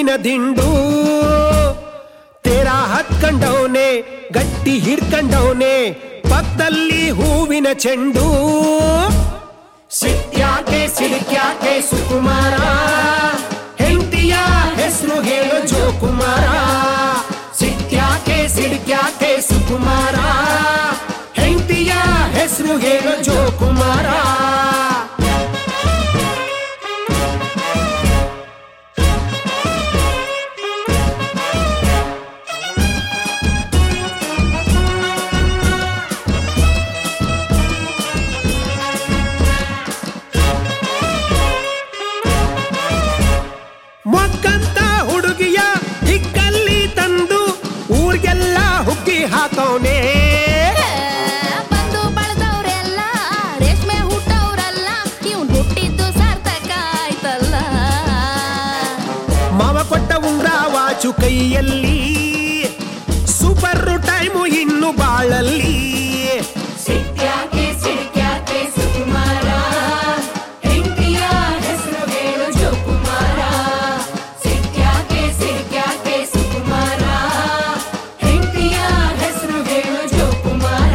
ಹೂವಿನ ದಿಂಡು ತೇರ ಹತ್ಕಂಡವನೆ ಗಟ್ಟಿ ಹಿಡ್ಕಂಡವನೆ ಪಕ್ಕದಲ್ಲಿ ಹೂವಿನ ಚೆಂಡು ಸಿಟ್ಯಾಕೆ ಸಿಡಿಕ್ಯಾಕೆ ಸುಕುಮಾರ ಹೆಂಡತಿಯ ಹೆಸರು ಹೇಳು ಜೋಕುಮಾರ ಸಿಟ್ಯಾಕೆ ಸಿಡಿಕ್ಯಾಕೆ ಸುಕುಮಾರ ಹೆಂಡತಿಯ ಹೆಸರು ಹೇಳು ಜೋಕುಮಾರ ಮೊಕ್ಕಂತ ಹುಡುಗಿಯ ಇಕ್ಕಲ್ಲಿ ತಂದು ಊರಿಗೆಲ್ಲ ಹುಗ್ಗಿ ಹಾಕವನೇ ಬಂದು ಬಳದವ್ರೆಲ್ಲ ರೇಷ್ಮೆ ಹುಟ್ಟವ್ರಲ್ಲ ಇವ್ನ್ ಹುಟ್ಟಿದ್ದು ಸಾರ್ಥಕ ಆಯ್ತಲ್ಲ ಮಾವ ಕೊಟ್ಟ ಉಂಗ್ರ ವಾಚು ಕೈಯಲ್ಲಿ ಸೂಪರ್ ಟೈಮು ಇನ್ನು ಬಾಳಲ್ಲಿ ಸಿಟ್ಯಾಕೆ ಸಿಡ್ಕ್ಯಾಕೆ ಸುಕುಮಾರ ಹೆಂಡತಿಯ ಹೆಸರು ಹೇಳು ಜೋಕುಮಾರ ಸಿಟ್ಯಾಕೆ ಸಿಡ್ಕ್ಯಾಕೆ ಸುಕುಮಾರ ಹೆಂಡತಿಯ ಹೆಸರು ಹೇಳು ಜೋಕುಮಾರ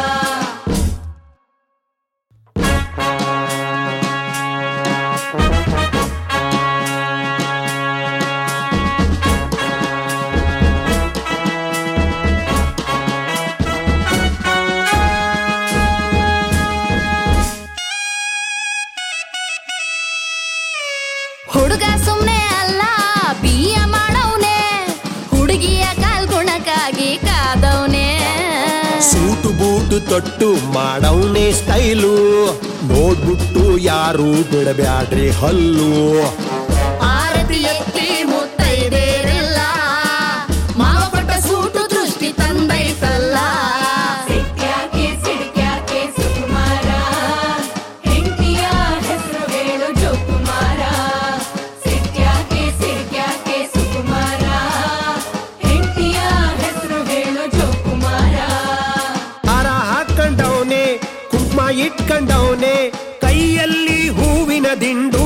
ಹುಡುಗ ಸುಮ್ನೆ ಅಲ್ಲ ಬಿಯ ಮಾಡವ್ನೆ ಹುಡುಗಿಯ ಕಾಲ್ಗುಣಕ್ಕಾಗಿ ಕಾದವ್ನೆ ಸೂಟು ಬೂಟು ತೊಟ್ಟು ಮಾಡವನೇ ಸ್ಟೈಲು ನೋಡ್ಬಿಟ್ಟು ಯಾರು ಬಿಡಬ್ಯಾಡ್ರಿ ಹಲ್ಲು ಆರತಿ ಎತ್ತಿ ಮುತ್ತೈದೇರೆಲ್ಲ ಮಾವ ಕೊಟ್ಟ ಸೂಟು ದೃಷ್ಟಿ ತಂದೈತಲ್ಲ ಸಿಟ್ಯಾಕೆ ಸಿಡ್ಕ್ಯಾಕೆ ಸುಕುಮಾರ ಹೆಂಡತಿಯ ಹೆಸರು ಹೇಳು ಜೋಕುಮಾರ ಸಿಟ್ಯಾಕೆ ಸಿಡ್ಕ್ಯಾಕೆ ಸುಕುಮಾರ ಹೆಂಡತಿಯ ಹೆಸರು ಹೇಳು ಜೋಕುಮಾರ ಹಾರ ಹಾಕೊಂಡವನೆ ಕುಂಕುಮ ಇಟ್ಕೊಂಡವನೆ ಕೈಯಲ್ಲಿ ಹೂವಿನ ದಿಂಡು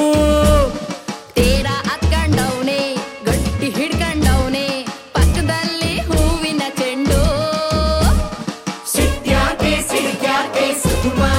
ತೇರ ಹತ್ಕಂಡವ್ನೆ ಗಟ್ಟಿ ಹಿಡ್ಕಂಡವ್ನೆ ಪಕ್ಕದಲ್ಲಿ ಹೂವಿನ ಚೆಂಡು ಸಿಟ್ಯಾಕೆ ಸಿಡ್ಕ್ಯಾಕೆ ಸುಕುಮಾರ